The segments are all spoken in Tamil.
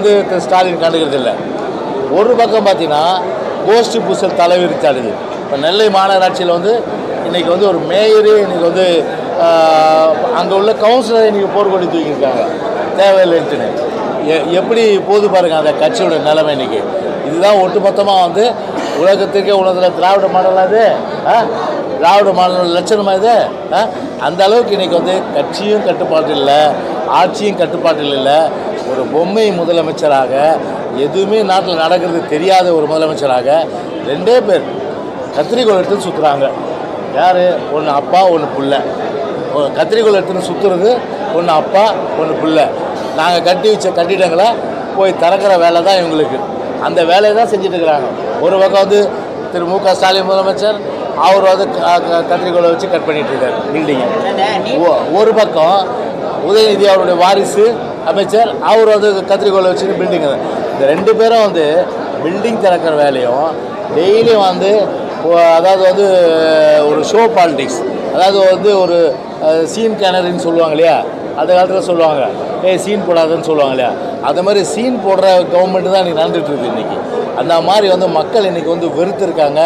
வந்து திரு ஸ்டாலின் கண்டுக்கிறது இல்லை ஒரு பக்கம் பார்த்தீங்கன்னா கோஷ்டி பூசல் தலைவிரித்தாடுது இப்போ நெல்லை மாநகராட்சியில் வந்து இன்றைக்கி வந்து ஒரு மேயரு இன்றைக்கி வந்து அங்கே உள்ள கவுன்சிலரை இன்றைக்கி போர்க்கொடி தூக்கியிருக்காங்க தேவையில்லைன்ட்டுன்னு எ எப்படி போது பாருங்கள் அந்த கட்சியோட நிலைமை இன்னைக்கு இதுதான் ஒட்டுமொத்தமாக வந்து உலகத்துக்கே உலகத்தில் திராவிட மாடலா இது ஆ? திராவிட மாடல் லட்சணமா இது ஆ? அந்த அளவுக்கு இன்னைக்கு வந்து கட்சியும் கட்டுப்பாட்டில் இல்லை ஆட்சியும் கட்டுப்பாட்டில் இல்லை ஒரு பொம்மை முதலமைச்சராக எதுவுமே நாட்டில் நடக்கிறது தெரியாத ஒரு முதலமைச்சராக ரெண்டே பேர் கத்திரிக்கோள் எடுத்து சுற்றுறாங்க யார் ஒன்று அப்பா ஒன்று புள்ள ஒரு கத்திரிக்கோள் எடுத்துன்னு சுற்றுறது ஒன்று அப்பா ஒன்று பிள்ளை நாங்கள் கட்டி வச்ச கட்டிடங்களை போய் திறக்கிற வேலை தான் இவங்களுக்கு அந்த வேலையை தான் செஞ்சுட்டு இருக்கிறாங்க ஒரு பக்கம் வந்து திரு மு க ஸ்டாலின் முதலமைச்சர் அவர் வந்து க- க- கத்திரிக்கோளை வச்சு கட் பண்ணிட்டு இருக்காரு பில்டிங்கை அந்த நீட் ஒ- ஒரு பக்கம் உதயநிதி அவருடைய வாரிசு அமைச்சர் அவர் வந்து கத்திரிக்கோளை வச்சுட்டு பில்டிங் இந்த ரெண்டு பேரும் வந்து பில்டிங் திறக்கிற வேலையும் டெய்லியும் வந்து ஒ- அதாவது வந்து ஒரு ஷோ பாலிடிக்ஸ் அதாவது வந்து ஒரு சீன் கேனரின்னு சொல்லுவாங்க இல்லையா அந்த காலத்தில் சொல்லுவாங்க ஏய் சீன் போடாதுன்னு சொல்லுவாங்க இல்லையா அது மாதிரி சீன் போடுற கவர்மெண்ட் தான் இன்றைக்கி நடந்துட்டு இருக்கு இன்றைக்கி அந்த மாதிரி வந்து மக்கள் இன்றைக்கி வந்து வெறுத்திருக்காங்க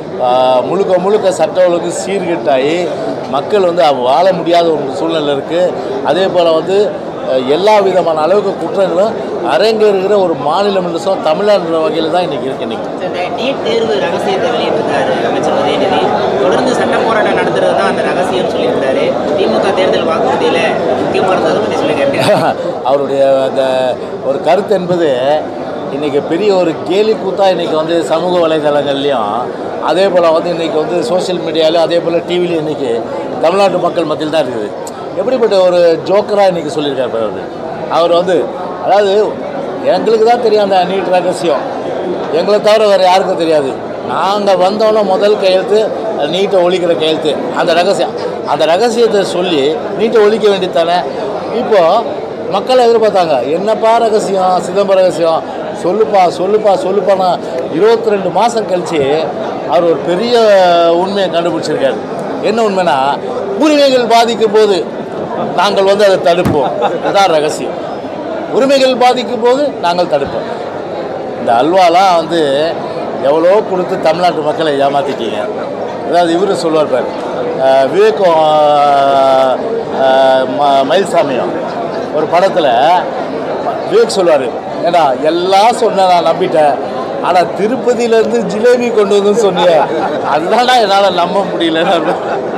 ஆஹ் முழுக்க முழுக்க சட்ட ஒழுங்கு சீர்கெட்டாகி மக்கள் வந்து அவ- வாழ முடியாத ஒரு சூழ்நிலை இருக்குது அதே போல் வந்து அஹ், எல்லா விதமான அளவுக்கு குற்றங்களும் அரங்கேறுகிற ஒரு மாநிலம் என்று சொல்ல தமிழ்நாடு வகையில் தான் இன்றைக்கி இருக்குது இன்றைக்கி இந்த நீட் தேர்வு ரகசியத்தை வெளியிட்டிருக்காரு அமைச்சர் உதயநிதி தொடர்ந்து சட்ட போராட்டம் நடத்துறது தான் அந்த ரகசியம்னு சொல்லியிருந்தாரு திமுக தேர்தல் வாக்குறுதியில் முக்கியமானது அதை பற்றி சொல்லியிருக்காரு அவருடைய அந்த ஒரு கருத்து என்பது இன்றைக்கி பெரிய ஒரு கேலி கூத்தா இன்றைக்கி வந்து சமூக வலைதளங்கள்லையும் அதே போல் வந்து இன்றைக்கி வந்து சோஷியல் மீடியாவிலும் அதே போல் டிவிலையும் இன்றைக்கி தமிழ்நாட்டு மக்கள் மத்தியில் தான் இருக்குது எப்படிப்பட்ட ஒரு ஜோக்கராக இன்றைக்கி சொல்லியிருக்காரு பாரு அவரு அவர் வந்து அதாவது எங்களுக்கு தான் தெரியும் அந்த நீட் ரகசியம் எங்களை தவிர வேறு யாருக்கும் தெரியாது நாங்கள் வந்தோன்னே முதல் கையெழுத்து நீட்டை ஒழிக்கிற கையெழுத்து அந்த ரகசியம் அந்த ரகசியத்தை சொல்லி நீட்டை ஒழிக்க வேண்டியது தானே இப்போது மக்கள் எதிர்பார்த்தாங்க என்னப்பா ரகசியம் சிதம்பர ரகசியம் சொல்லுப்பா சொல்லுப்பா சொல்லுப்பானா இருபத்தி ரெண்டு மாதம் கழித்து அவர் ஒரு பெரிய உண்மையை கண்டுபிடிச்சிருக்காரு என்ன உண்மைனா உரிமைகள் பாதிக்கும் போது நாங்கள் வந்து அதை தடுப்போம் இதுதான் ரகசியம் உரிமைகள் பாதிக்கும் போது நாங்கள் தடுப்போம் இந்த அல்வாலாம் வந்து எவ்வளோ கொடுத்து தமிழ்நாட்டு மக்களை ஏமாத்திட்டீங்க அதாவது இவரு சொல்லுவார் பாரு அஹ் விவேகம் அஹ், அஹ், ம- மயில்சாமியும் ஒரு படத்தில் விவேக் சொல்லுவார் ஏடா எல்லாம் சொன்ன நான் நம்பிட்டேன் ஆனால் திருப்பதியிலேருந்து ஜிலேபி கொண்டு வந்து சொன்னியே அதுதான்டா என்னால் நம்ப முடியலன்னு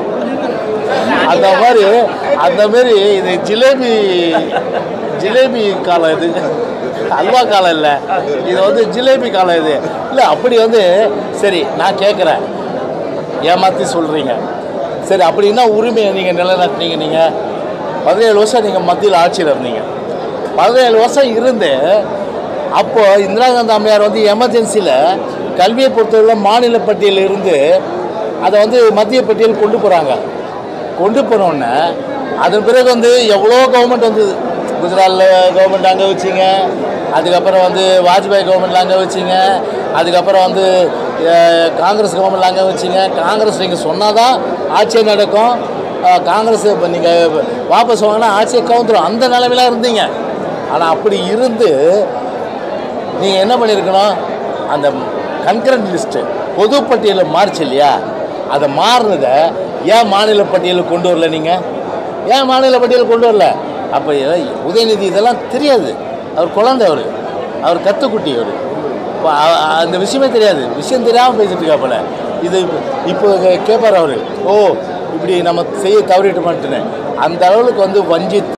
அந்த மாதிரி அந்த மாதிரி இது ஜிலேபி ஜிலேபி காலம் இது அல்வா காலம் இல்லை இது வந்து ஜிலேபி காலம் இது இல்லை அப்படி வந்து சரி நான் கேட்குறேன் ஏமாற்றி சொல்கிறீங்க சரி அப்படின்னா உரிமையை நீங்கள் நிலைநாட்டினீங்க நீங்கள் பதினேழு வருஷம் நீங்கள் மத்தியில் ஆட்சியில் இருந்தீங்க பதினேழு வருஷம் இருந்து அப்போ இந்திரா காந்தி அம்மையார் வந்து எமர்ஜென்சியில் கல்வியை பொறுத்தவரை மாநில பட்டியலில் இருந்து அதை வந்து மத்திய பட்டியல் கொண்டு போகிறாங்க கொண்டு போனோடனே அதன் பிறகு வந்து எவ்வளோ கவர்மெண்ட் வந்தது குஜராத்தில் கவர்மெண்ட் அங்கே வச்சிங்க அதுக்கப்புறம் வந்து வாஜ்பாய் கவர்மெண்ட்டில் அங்கே வச்சிங்க அதுக்கப்புறம் வந்து அஹ், காங்கிரஸ் கவர்மெண்ட்டில் அங்கே வச்சிங்க காங்கிரஸ் நீங்கள் சொன்னால் தான் ஆட்சியே நடக்கும் அஹ், காங்கிரஸ் இப்போ நீங்கள் வாபஸ் வாங்கினா ஆட்சியை கவுந்துரும் அந்த நிலைமையில இருந்தீங்க ஆனால் அப்படி இருந்து நீங்கள் என்ன பண்ணியிருக்கணும் அந்த கன்கரண்ட் லிஸ்ட்டு பொதுப்பட்டியலில் மாறுச்சு இல்லையா அதை மாறினதை ஏன் மாநில பட்டியலுக்கு கொண்டு வரல நீங்கள் ஏன் மாநில பட்டியலுக்கு கொண்டு வரல அப்போ உதயநிதி இதெல்லாம் தெரியாது அவர் குழந்தை அவர் அவர் கத்துக்குட்டி அவர் இப்போ அ- அ- அந்த விஷயமே தெரியாது விஷயம் தெரியாமல் பேசிட்டு இருக்கா போல இது இப்ப- இப்போ கேட்பார் அவர் ஓ இப்படி நம்ம செய்ய தவறிட்டு மாட்டேன்னு அந்த அளவுக்கு வந்து வஞ்சி